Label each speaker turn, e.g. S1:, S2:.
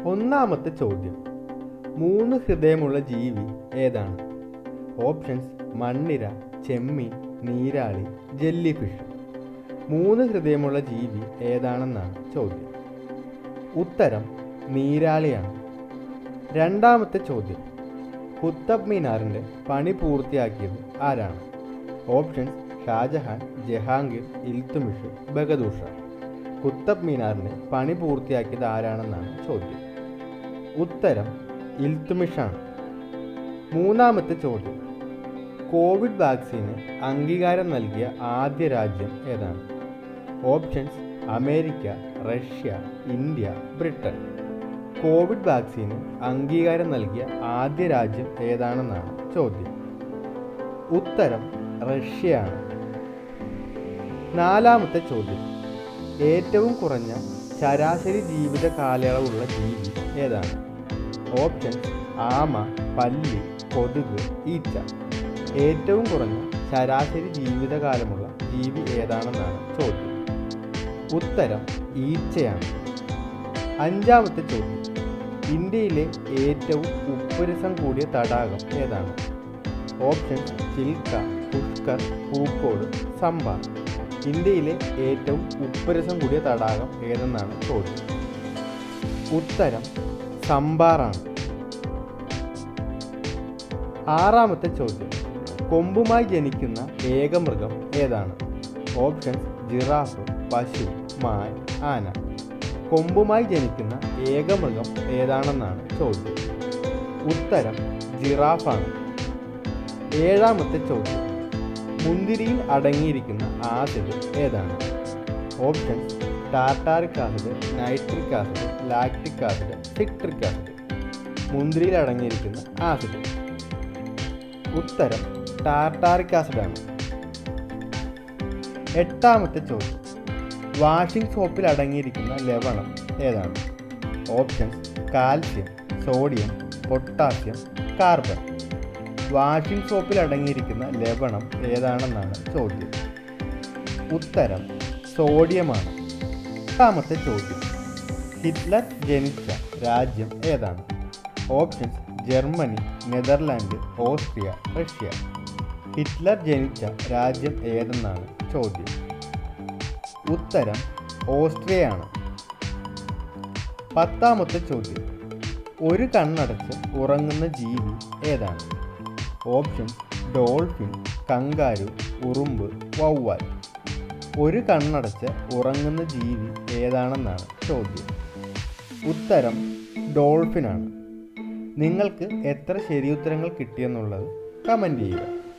S1: ഒന്നാമത്തെ ചോദ്യം മൂന്ന് ഹൃദയമുള്ള ജീവി ഏതാണ് ഓപ്ഷൻസ് മണ്ണിര ചെമ്മീൻ നീരാളി ജെല്ലി ഫിഷ് മൂന്ന് ഹൃദയമുള്ള ജീവി ഏതാണെന്നാണ് ചോദ്യം ഉത്തരം നീരാളിയാണ് രണ്ടാമത്തെ ചോദ്യം കുത്തബ് മീനാറിൻ്റെ പണി പൂർത്തിയാക്കിയത് ആരാണ് ഓപ്ഷൻസ് ഷാജഹാൻ ജഹാംഗീർ ഇൽത്തുമിഷ് ബഗദൂർ ഷാ കുത്തബ് മീനാറിൻ്റെ പണി പൂർത്തിയാക്കിയത് ആരാണെന്നാണ് ചോദ്യം ഉത്തരം ഇൽത്തുമിഷാണ് മൂന്നാമത്തെ ചോദ്യം കോവിഡ് വാക്സിന് അംഗീകാരം നൽകിയ ആദ്യ രാജ്യം ഏതാണ് options America Russia India Britain covid വാക്സിന് അംഗീകാരം നൽകിയ ആദ്യ രാജ്യം ഏതാണെന്നാണ് ചോദ്യം ഉത്തരം റഷ്യയാണ് നാലാമത്തെ ചോദ്യം ഏറ്റവും കുറഞ്ഞ ശരാശരി ജീവിത കാലയളവുള്ള ജീവി ഏതാണ് ഓപ്ഷൻസ് ആമ പല്ലി കൊതുക് ഈച്ച ഏറ്റവും കുറഞ്ഞ ശരാശരി ജീവിതകാലമുള്ള ജീവി ഏതാണെന്നാണ് ചോദ്യം ഉത്തരം ഈച്ചയാണ് അഞ്ചാമത്തെ ചോദ്യം ഇന്ത്യയിലെ ഏറ്റവും ഉപ്പുരസം കൂടിയ തടാകം ഏതാണ് ഓപ്ഷൻസ് ചിൽക്ക പുഷ്കർ പൂക്കോട് സമ്പാർ ഇന്ത്യയിലെ ഏറ്റവും ഉപ്പുരസം കൂടിയ തടാകം ഏതെന്നാണ് ചോദ്യം ഉത്തരം സമ്പാറാണ് ആറാമത്തെ ചോദ്യം കൊമ്പുമായി ജനിക്കുന്ന ഏക മൃഗം ഏതാണ് ഓപ്ഷൻസ് ജിറാഫ് പശു മാൻ ആന കൊമ്പുമായി ജനിക്കുന്ന ഏക മൃഗം ഏതാണെന്നാണ് ചോദ്യം ഉത്തരം ജിറാഫാണ് ഏഴാമത്തെ ചോദ്യം മുന്തിരിയിൽ അടങ്ങിയിരിക്കുന്ന ആസിഡ് ഏതാണ് options tartaric acid nitric acid lactic acid citric acid മുന്തിരിയിൽ അടങ്ങിയിരിക്കുന്ന ആസിഡ് ഉത്തരം ടാർട്ടാറിക് ആസിഡാണ് എട്ടാമത്തെ ചോദ്യം വാഷിംഗ് സോപ്പിൽ അടങ്ങിയിരിക്കുന്ന ലവണം ഏതാണ് options calcium sodium potassium carbon washing സോപ്പിൽ അടങ്ങിയിരിക്കുന്ന ലവണം ഏതാണെന്നാണ് ചോദ്യം ഉത്തരം സോഡിയമാണ് എട്ടാമത്തെ ചോദ്യം ഹിറ്റ്ലർ ജനിച്ച രാജ്യം ഏതാണ് options Germany Netherland Austria Russia Hitler ജനിച്ച രാജ്യം ഏതെന്നാണ് ചോദ്യം ഉത്തരം ഓസ്ട്രിയയാണ് പത്താമത്തെ ചോദ്യം ഒരു കണ്ണടച്ച് ഉറങ്ങുന്ന ജീവി ഏതാണ് ഓപ്ഷൻസ് ഡോൾഫിൻ കങ്കാരു ഉറുമ്പ് വവ്വാൽ ഒരു കണ്ണടച്ച് ഉറങ്ങുന്ന ജീവി ഏതാണെന്നാണ് ചോദ്യം ഉത്തരം ഡോൾഫിനാണ് നിങ്ങൾക്ക് എത്ര ശരിയുത്തരങ്ങൾ കിട്ടിയെന്നുള്ളത് കമൻറ്റ് ചെയ്യുക